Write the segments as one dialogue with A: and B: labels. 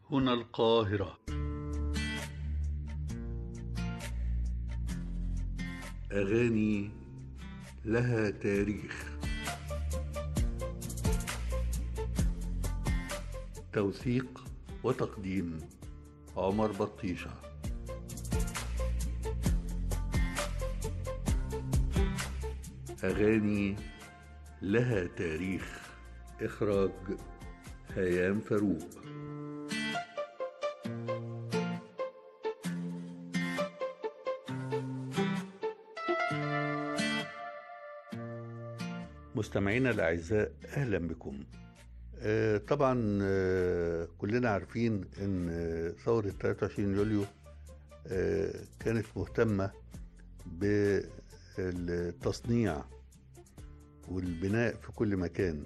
A: هنا القاهرة أغاني لها تاريخ توثيق وتقديم عمر بطيشة أغاني لها تاريخ إخراج هيام فاروق مستمعينا الأعزاء أهلا بكم آه، طبعا آه، كلنا عارفين ان آه، ثورة 23 يوليو آه، كانت مهتمة بالتصنيع والبناء في كل مكان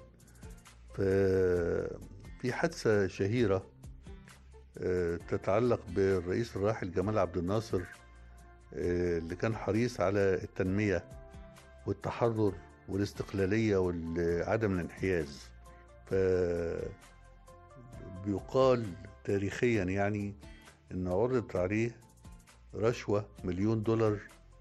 A: ففي حادثة شهيرة آه، تتعلق بالرئيس الراحل جمال عبد الناصر آه، اللي كان حريص على التنمية والتحرر والاستقلالية وعدم الانحياز ف بيقال تاريخيا يعني ان عرضت عليه رشوة مليون دولار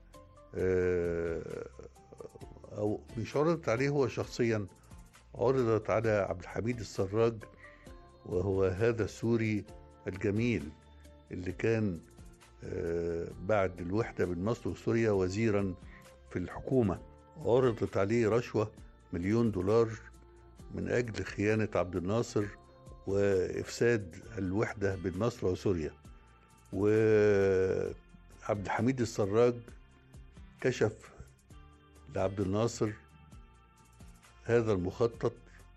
A: آه، او مش عرضت عليه هو شخصيا عرضت على عبد الحميد السراج وهو هذا السوري الجميل اللي كان آه، بعد الوحدة بين مصر وسوريا وزيرا في الحكومة عرضت عليه رشوة مليون دولار من أجل خيانة عبد الناصر وإفساد الوحدة بين مصر وسوريا وعبد الحميد السراج كشف لعبد الناصر هذا المخطط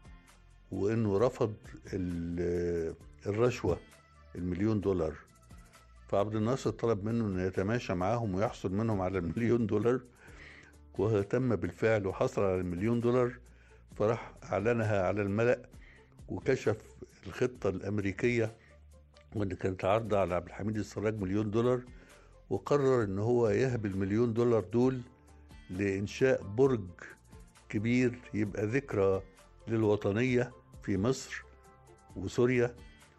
A: وانه رفض ال- الرشوه المليون دولار فعبد الناصر طلب منه انه يتماشى معاهم ويحصل منهم على المليون دولار وتم بالفعل وحصل على المليون دولار فراح اعلنها على الملأ وكشف الخطه الامريكيه وان كانت عارضه على عبد الحميد السراج مليون دولار وقرر ان هو يهب المليون دولار دول لانشاء برج كبير يبقى ذكرى للوطنيه في مصر وسوريا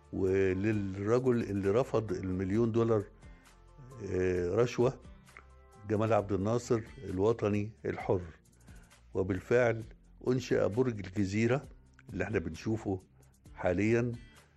A: وللرجل اللي رفض المليون دولار آه، رشوه جمال عبد الناصر الوطني الحر وبالفعل انشئ برج الجزيره اللي احنا بنشوفه حاليا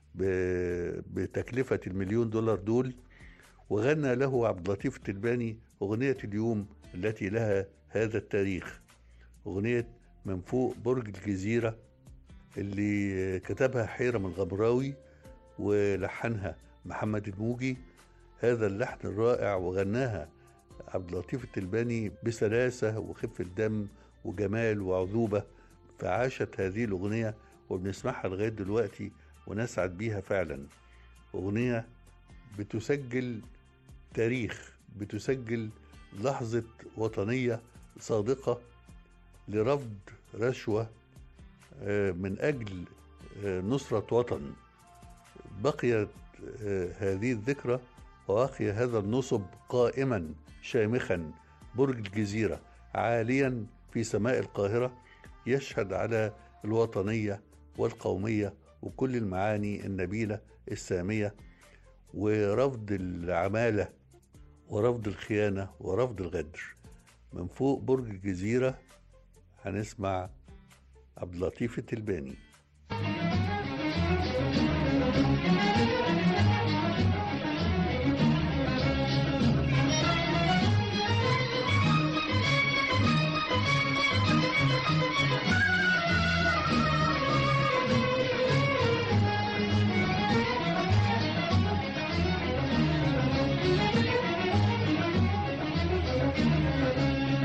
A: ب- بتكلفه المليون دولار دول وغنى له عبد اللطيف التلباني اغنيه اليوم التي لها هذا التاريخ اغنيه من فوق برج الجزيره اللي كتبها حيرم الغمراوي ولحنها محمد الموجي هذا اللحن الرائع وغناها عبد اللطيف التلباني بسلاسة وخفة دم وجمال وعذوبة فعاشت هذه الأغنية وبنسمعها لغاية دلوقتي ونسعد بيها فعلا أغنية بتسجل تاريخ بتسجل لحظة وطنية صادقة لرفض رشوة آه، من أجل آه، نصرة وطن بقيت آه، هذه الذكرى وبقي هذا النصب قائما شامخا برج الجزيرة عاليا في سماء القاهرة يشهد على الوطنية والقومية وكل المعاني النبيلة السامية ورفض العمالة ورفض الخيانة ورفض الغدر من فوق برج الجزيرة هنسمع عبد اللطيف التلباني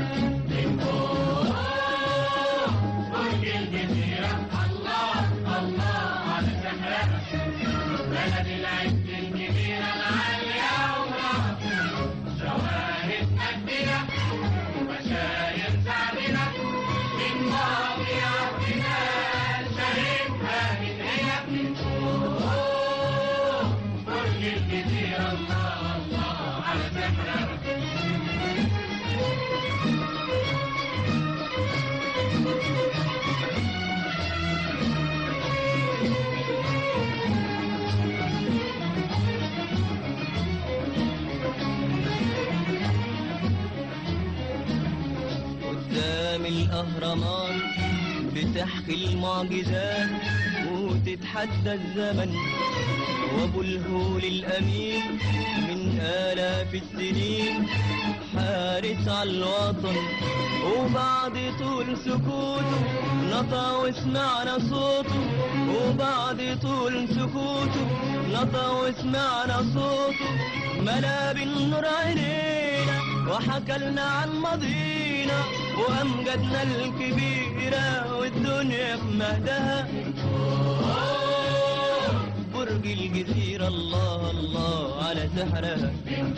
B: برج الجزيرة الله الأهرامات بتحكي المعجزات وتتحدى الزمن وابو الهول الامين من الاف السنين حارس على الوطن وبعد طول سكوته نطى وسمعنا صوته وبعد طول سكوته نطى وسمعنا صوته ملا بالنور عينينا وحكى لنا عن ماضينا وامجدنا الكبيره والدنيا في مهدها برج الجزيرة الله الله على سحرها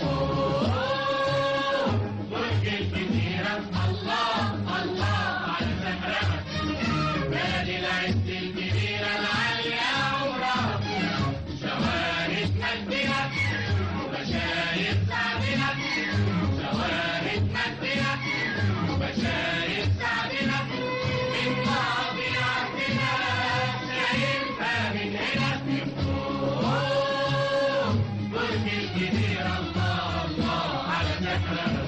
C: برج الجزيرة الله الله على سحرها بلد العز الكبيرة العالية عمرها شوارد مجدها وبشاير سعدها شوارد مجدها وبشاير سعدها من ماضي عهدنا شايفها من هنا برج الجزيرة الله الله على سحرها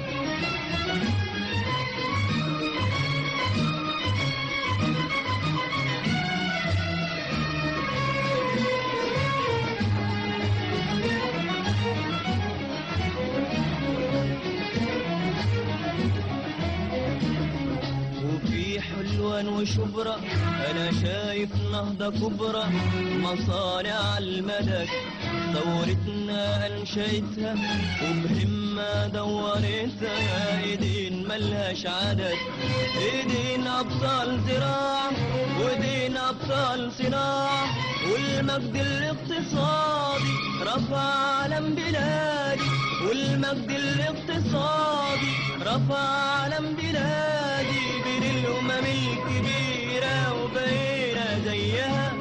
B: وفي حلوان وشبرا انا شايف نهضة كبرى مصانع المدد ثورتنا انشيتها وبهمة دورتها ايدين ملهاش عدد ايدين ابطال زراعة وايدين ابطال صناعة والمجد الاقتصادي رفع علم بلادي والمجد الاقتصادي رفع علم بلادي بين الامم الكبيرة وبقينا زيها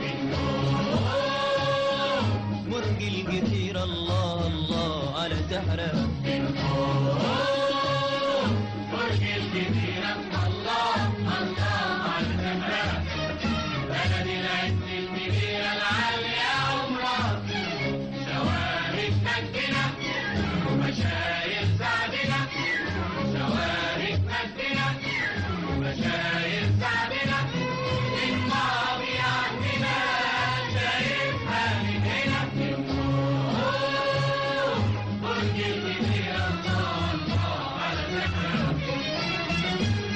B: برج الجزيرة الله الله على سحرها
C: برج الجزيرة الله الله على سحرها بلد العز الكبيرة العالية عمرها شوارد مجدنا ومشايخ سعدنا شوارد مجدنا ومشايخ سعدنا من ماضي عهدنا شايفها من هنا برج الجزيرة الله الله على سحرها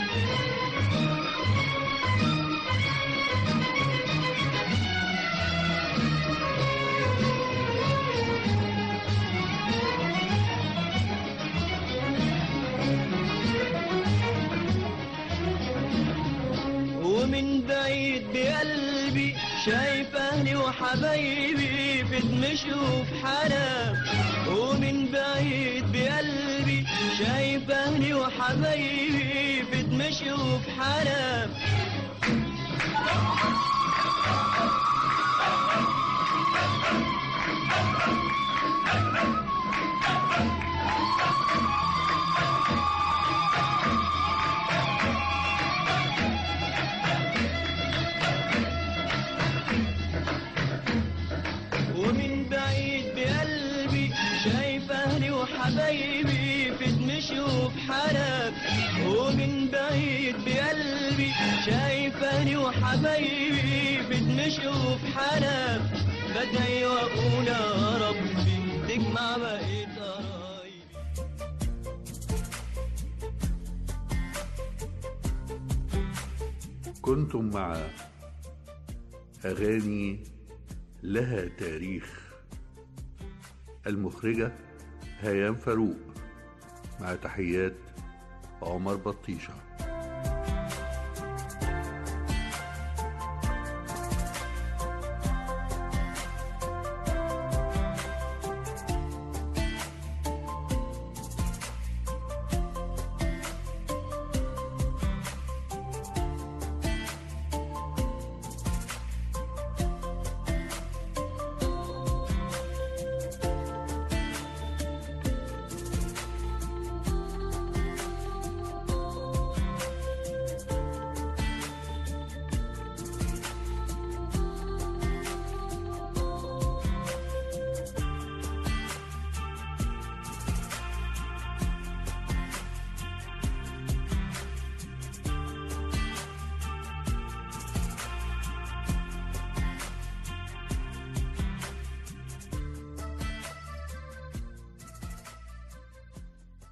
B: ومن بعيد بقلبي شايف اهلي وحبايبي في دمشق وفي حلب ومن بعيد بقلبي شايف اهلي وحبايبي في دمشق وفي حلب ومن بعيد بقلبي شايف اهلي وحبايبي في دمشق وفي حلب ومن بعيد بقلبي شايف اهلي وحبايبي في دمشق وفي حلب بدعي واقول يا ربي تجمع بقيت قرايبي
A: كنتم مع أغاني لها تاريخ المخرجة هيام فاروق مع تحيات عمر بطيشه